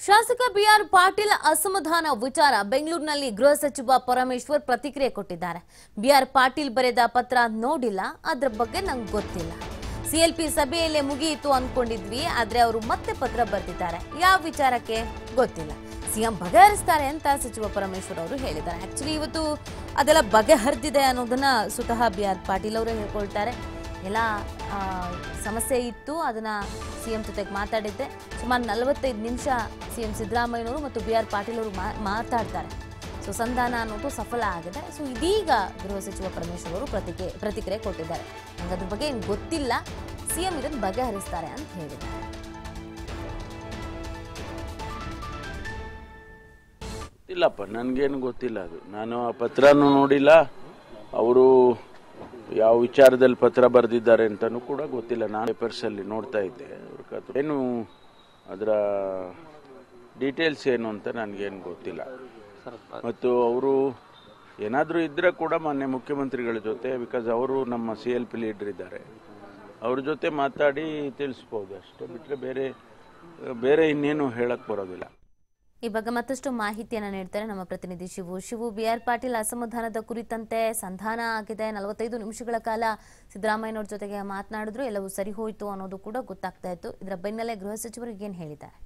ಶಾಸಕ ಬಿಆರ್ ಪಾಟೀಲ್ ಅಸಮಾಧಾನ ವಿಚಾರ ಬೆಂಗಳೂರಿನಲ್ಲಿ ಗೃಹ ಸಚಿವ ಪರಮೇಶ್ವರ್ ಪ್ರತಿಕ್ರಿಯೆ ಕೊಟ್ಟಿದ್ದಾರೆ ಬಿಆರ್ ಪಾಟೀಲ್ ಬರೆದ ಪತ್ರ ನೋಡಿಲ್ಲ ಅದ್ರ ಬಗ್ಗೆ ನಂಗೆ ಗೊತ್ತಿಲ್ಲ ಸಿಎಲ್ಪಿ ಸಭೆಯಲ್ಲೇ ಮುಗಿಯಿತು ಅನ್ಕೊಂಡಿದ್ವಿ ಆದ್ರೆ ಅವರು ಮತ್ತೆ ಪತ್ರ ಬರೆದಿದ್ದಾರೆ ಯಾವ ವಿಚಾರಕ್ಕೆ ಗೊತ್ತಿಲ್ಲ ಸಿಎಂ ಬಗೆಹರಿಸ್ತಾರೆ ಅಂತ ಸಚಿವ ಪರಮೇಶ್ವರ್ ಅವರು ಹೇಳಿದ್ದಾರೆ ಆಕ್ಚುಲಿ ಇವತ್ತು ಅದೆಲ್ಲ ಬಗೆಹರಿದಿದೆ ಅನ್ನೋದನ್ನ ಸ್ವತಃ ಬಿ ಆರ್ ಪಾಟೀಲ್ ಅವರೇ ಹೇಳ್ಕೊಳ್ತಾರೆ ಎಲ್ಲ ಆ, ಸಮಸ್ಯೆ ಇತ್ತು ಅದನ್ನ ಸಿಎಂ ಜೊತೆಗೆ ಮಾತಾಡಿದ್ದೆ ಸುಮಾರು ನಲವತ್ತೈದು ನಿಮಿಷ ಸಿಎಂ ಸಿದ್ದರಾಮಯ್ಯನವರು ಮತ್ತು ಬಿ ಆರ್ ಪಾಟೀಲ್ ಅವರು ಮಾ- ಮಾತಾಡ್ತಾರೆ ಸೊ ಸಂಧಾನ ಅನ್ನೋದು ಸಫಲ ಆಗಿದೆ ಸೊ ಇದೀಗ ಗೃಹ ಸಚಿವ ಪರಮೇಶ್ವರ್ ಅವರು ಪ್ರತಿಕ್ರಿಯೆ ಪ್ರತಿಕ್ರಿಯೆ ಕೊಟ್ಟಿದ್ದಾರೆ ನಂಗೆ ಅದ್ರ ಬಗ್ಗೆ ಏನು ಗೊತ್ತಿಲ್ಲ ಸಿಎಂ ಇದನ್ನು ಬಗೆಹರಿಸ್ತಾರೆ ಅಂತ ಹೇಳಿದ್ದಾರೆ ಇಲ್ಲಪ್ಪ ನನಗೇನು ಗೊತ್ತಿಲ್ಲ ಅದು ನಾನು ಆ ಪತ್ರನೂ ನೋಡಿಲ್ಲ ಅವರು ಯಾವ ವಿಚಾರದಲ್ಲಿ ಪತ್ರ ಬರೆದಿದ್ದಾರೆ ಅಂತಲೂ ಕೂಡ ಗೊತ್ತಿಲ್ಲ ನಾನು ಪೇಪರ್ಸಲ್ಲಿ ನೋಡ್ತಾ ಇದ್ದೆ ಅವ್ರ ಕತ್- ಏನು ಅದರ ಡೀಟೇಲ್ಸ್ ಏನು ಅಂತ ನನಗೇನು ಗೊತ್ತಿಲ್ಲ ಮತ್ತು ಅವರು ಏನಾದರೂ ಇದ್ದರೆ ಕೂಡ ಮಾನ್ಯ ಮುಖ್ಯಮಂತ್ರಿಗಳ ಜೊತೆ ಬಿಕಾಸ್ ಅವರು ನಮ್ಮ ಸಿ ಎಲ್ ಪಿ ಲೀಡರ್ ಇದ್ದಾರೆ ಅವ್ರ ಜೊತೆ ಮಾತಾಡಿ ತಿಳಿಸ್ಬೋದು ಅಷ್ಟೇ ಬಿಟ್ಟರೆ ಬೇರೆ ಬೇರೆ ಇನ್ನೇನು ಹೇಳಕ್ಕೆ ಬರೋದಿಲ್ಲ ಈ ಬಗ್ಗೆ ಮತ್ತಷ್ಟು ಮಾಹಿತಿಯನ್ನ ನೀಡ್ತಾರೆ ನಮ್ಮ ಪ್ರತಿನಿಧಿ ಶಿವು ಶಿವು ಬಿ ಆರ್ ಪಾಟೀಲ್ ಅಸಮಾಧಾನದ ಕುರಿತಂತೆ ಸಂಧಾನ ಆಗಿದೆ ನಲವತ್ತೈದು ನಿಮಿಷಗಳ ಕಾಲ ಸಿದ್ದರಾಮಯ್ಯನವ್ರ ಜೊತೆಗೆ ಮಾತನಾಡಿದ್ರು ಎಲ್ಲವೂ ಸರಿ ಹೋಯಿತು ಅನ್ನೋದು ಕೂಡ ಗೊತ್ತಾಗ್ತಾ ಇತ್ತು ಇದರ ಬೆನ್ನಲ್ಲೇ ಗೃಹ ಸಚಿವರು ಏನು ಹೇಳಿದ್ದಾರೆ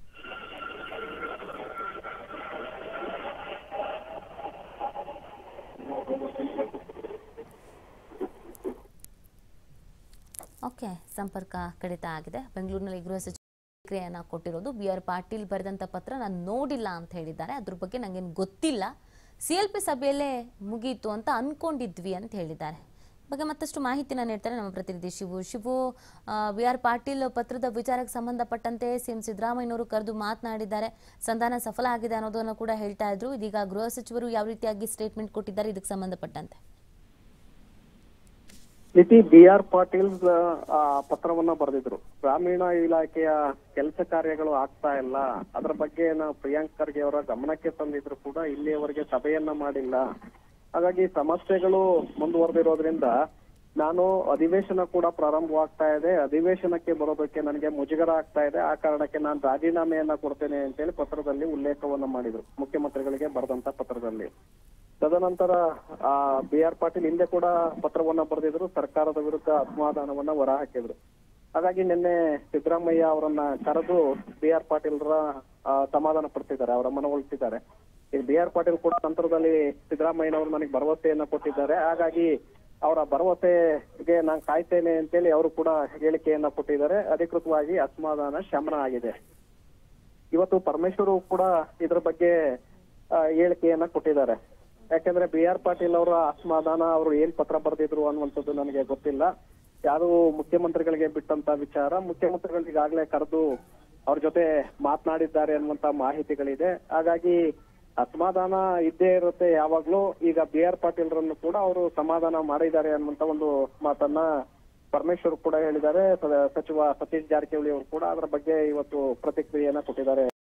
ಓಕೆ ಸಂಪರ್ಕ ಕಡಿತ ಆಗಿದೆ ಬೆಂಗಳೂರಿನಲ್ಲಿ ಗೃಹ ಸಚಿವ ಪ್ರತಿಕ್ರಿಯೆಯನ್ನ ಕೊಟ್ಟಿರೋದು ಬಿ ಆರ್ ಪಾಟೀಲ್ ಬರೆದಂತ ಪತ್ರ ನಾನು ನೋಡಿಲ್ಲ ಅಂತ ಹೇಳಿದ್ದಾರೆ ಅದ್ರ ಬಗ್ಗೆ ನಂಗೇನು ಗೊತ್ತಿಲ್ಲ ಸಿ ಎಲ್ ಪಿ ಸಭೆಯಲ್ಲೇ ಮುಗೀತು ಅಂತ ಅನ್ಕೊಂಡಿದ್ವಿ ಅಂತ ಹೇಳಿದ್ದಾರೆ ಈ ಬಗ್ಗೆ ಮತ್ತಷ್ಟು ಮಾಹಿತಿನ ನೀಡ್ತಾರೆ ನಮ್ಮ ಪ್ರತಿನಿಧಿ ಶಿವು ಶಿವು ಬಿ ಆರ್ ಪಾಟೀಲ್ ಪತ್ರದ ವಿಚಾರಕ್ಕೆ ಸಂಬಂಧಪಟ್ಟಂತೆ ಸಿಎಂ ಸಿದ್ದರಾಮಯ್ಯನವರು ಕರೆದು ಮಾತನಾಡಿದ್ದಾರೆ ಸಂಧಾನ ಸಫಲ ಆಗಿದೆ ಅನ್ನೋದನ್ನು ಕೂಡ ಹೇಳ್ತಾ ಇದ್ರು ಇದೀಗ ಗೃಹ ಸಚಿವರು ಯಾವ ರೀತಿಯಾಗಿ ಸ್ಟೇಟ್ಮೆಂಟ್ ಕೊಟ್ಟಿದ್ದಾರೆ ಇದಕ್ಕೆ ಸಂಬಂಧಪಟ್ಟಂತೆ ನಿತಿ ಬಿ ಆರ್ ಪಾಟೀಲ್ ಆ, ಪತ್ರವನ್ನ ಬರೆದಿದ್ರು ಗ್ರಾಮೀಣ ಇಲಾಖೆಯ ಕೆಲಸ ಕಾರ್ಯಗಳು ಆಗ್ತಾ ಇಲ್ಲ ಅದರ ಬಗ್ಗೆ ನಾವು ಪ್ರಿಯಾಂಕ್ ಖರ್ಗೆ ಅವರ ಗಮನಕ್ಕೆ ತಂದಿದ್ರು ಕೂಡ ಇಲ್ಲಿಯವರೆಗೆ ಸಭೆಯನ್ನ ಮಾಡಿಲ್ಲ ಹಾಗಾಗಿ ಸಮಸ್ಯೆಗಳು ಮುಂದುವರೆದಿರೋದ್ರಿಂದ ನಾನು ಅಧಿವೇಶನ ಕೂಡ ಪ್ರಾರಂಭವಾಗ್ತಾ ಇದೆ ಅಧಿವೇಶನಕ್ಕೆ ಬರೋದಕ್ಕೆ ನನಗೆ ಮುಜುಗರ ಆಗ್ತಾ ಇದೆ ಆ ಕಾರಣಕ್ಕೆ ನಾನು ರಾಜೀನಾಮೆಯನ್ನ ಕೊಡ್ತೇನೆ ಅಂತೇಳಿ ಪತ್ರದಲ್ಲಿ ಉಲ್ಲೇಖವನ್ನ ಮಾಡಿದ್ರು ಮುಖ್ಯಮಂತ್ರಿಗಳಿಗೆ ಬರೆದಂತ ಪತ್ರದಲ್ಲಿ ತದನಂತರ ಆ ಬಿ ಆರ್ ಪಾಟೀಲ್ ಹಿಂದೆ ಕೂಡ ಪತ್ರವನ್ನ ಬರೆದಿದ್ರು ಸರ್ಕಾರದ ವಿರುದ್ಧ ಅಸಮಾಧಾನವನ್ನ ಹೊರಹಾಕಿದ್ರು ಹಾಗಾಗಿ ನಿನ್ನೆ ಸಿದ್ದರಾಮಯ್ಯ ಅವರನ್ನ ಕರೆದು ಬಿ ಆರ್ ಪಾಟೀಲ್ರ ಆ, ಸಮಾಧಾನ ಪಡ್ತಿದ್ದಾರೆ ಅವರ ಮನವೊಲಿಸಿದ್ದಾರೆ ಈ ಬಿ ಆರ್ ಪಾಟೀಲ್ ಕೂಡ ನಂತರದಲ್ಲಿ ಸಿದ್ದರಾಮಯ್ಯನವರು ನನಗೆ ಭರವಸೆಯನ್ನ ಕೊಟ್ಟಿದ್ದಾರೆ ಹಾಗಾಗಿ ಅವರ ಭರವಸೆಗೆ ನಾನು ಕಾಯ್ತೇನೆ ಅಂತೇಳಿ ಅವರು ಕೂಡ ಹೇಳಿಕೆಯನ್ನ ಕೊಟ್ಟಿದ್ದಾರೆ ಅಧಿಕೃತವಾಗಿ ಅಸಮಾಧಾನ ಶಮನ ಆಗಿದೆ ಇವತ್ತು ಪರಮೇಶ್ವರ್ ಕೂಡ ಇದ್ರ ಬಗ್ಗೆ ಆ, ಹೇಳಿಕೆಯನ್ನ ಕೊಟ್ಟಿದ್ದಾರೆ ಯಾಕಂದ್ರೆ ಬಿ ಆರ್ ಪಾಟೀಲ್ ಅವರ ಅಸಮಾಧಾನ ಅವರು ಏನ್ ಪತ್ರ ಬರೆದಿದ್ರು ಅನ್ನುವಂಥದ್ದು ನನಗೆ ಗೊತ್ತಿಲ್ಲ ಯಾರು ಮುಖ್ಯಮಂತ್ರಿಗಳಿಗೆ ಬಿಟ್ಟಂತ ವಿಚಾರ ಮುಖ್ಯಮಂತ್ರಿಗಳು ಈಗಾಗಲೇ ಕರೆದು ಅವ್ರ ಜೊತೆ ಮಾತನಾಡಿದ್ದಾರೆ ಅನ್ನುವಂತ ಮಾಹಿತಿಗಳಿದೆ ಹಾಗಾಗಿ ಅಸಮಾಧಾನ ಇದ್ದೇ ಇರುತ್ತೆ ಯಾವಾಗ್ಲೂ ಈಗ ಬಿ ಆರ್ ಪಾಟೀಲ್ರನ್ನು ಕೂಡ ಅವರು ಸಮಾಧಾನ ಮಾಡಿದ್ದಾರೆ ಅನ್ನುವಂತ ಒಂದು ಮಾತನ್ನ ಪರಮೇಶ್ವರ್ ಕೂಡ ಹೇಳಿದ್ದಾರೆ ಸ- ಸಚಿವ ಸತೀಶ್ ಜಾರಕಿಹೊಳಿ ಅವರು ಕೂಡ ಅದರ ಬಗ್ಗೆ ಇವತ್ತು ಪ್ರತಿಕ್ರಿಯೆಯನ್ನ ಕೊಟ್ಟಿದ್ದಾರೆ